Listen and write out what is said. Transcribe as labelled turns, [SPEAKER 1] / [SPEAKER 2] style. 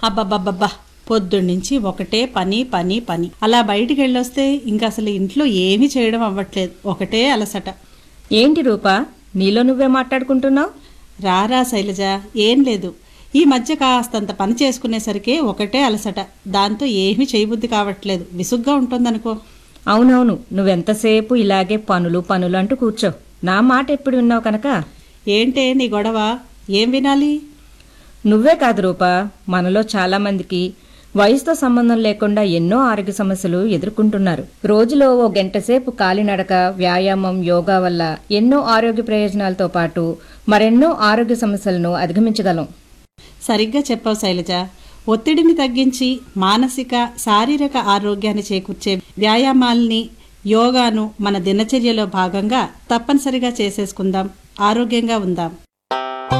[SPEAKER 1] అబ్బబ్బబ్బబ్బా పొద్దున్నుంచి ఒకటే పని పని పని అలా బయటికి వెళ్ళొస్తే ఇంక అసలు ఇంట్లో ఏమీ చేయడం అవ్వట్లేదు ఒకటే అలసట
[SPEAKER 2] ఏంటి రూపా నీలో నువ్వే మాట్లాడుకుంటున్నావు
[SPEAKER 1] రారా శైలజ ఏం లేదు ఈ మధ్య కాస్తంత పని చేసుకునేసరికి ఒకటే అలసట దాంతో ఏమీ చేయబుద్ధి కావట్లేదు విసుగ్గా ఉంటుందనుకో
[SPEAKER 2] అవునవును నువ్వెంతసేపు ఇలాగే పనులు పనులు అంటూ కూర్చో నా మాట ఎప్పుడు విన్నావు కనుక
[SPEAKER 1] ఏంటే నీ గొడవ ఏం వినాలి
[SPEAKER 2] నువ్వే కాదు రూపా మనలో చాలా మందికి వయసుతో సంబంధం లేకుండా ఎన్నో ఆరోగ్య సమస్యలు ఎదుర్కొంటున్నారు రోజులో ఓ గంట సేపు కాలినడక వ్యాయామం యోగా వల్ల ఎన్నో ఆరోగ్య ప్రయోజనాలతో పాటు మరెన్నో ఆరోగ్య సమస్యలను అధిగమించగలం
[SPEAKER 1] సరిగ్గా చెప్పావు శైలజ ఒత్తిడిని తగ్గించి మానసిక శారీరక ఆరోగ్యాన్ని చేకూర్చే వ్యాయామాల్ని యోగాను మన దినచర్యలో భాగంగా తప్పనిసరిగా చేసేసుకుందాం ఆరోగ్యంగా ఉందాం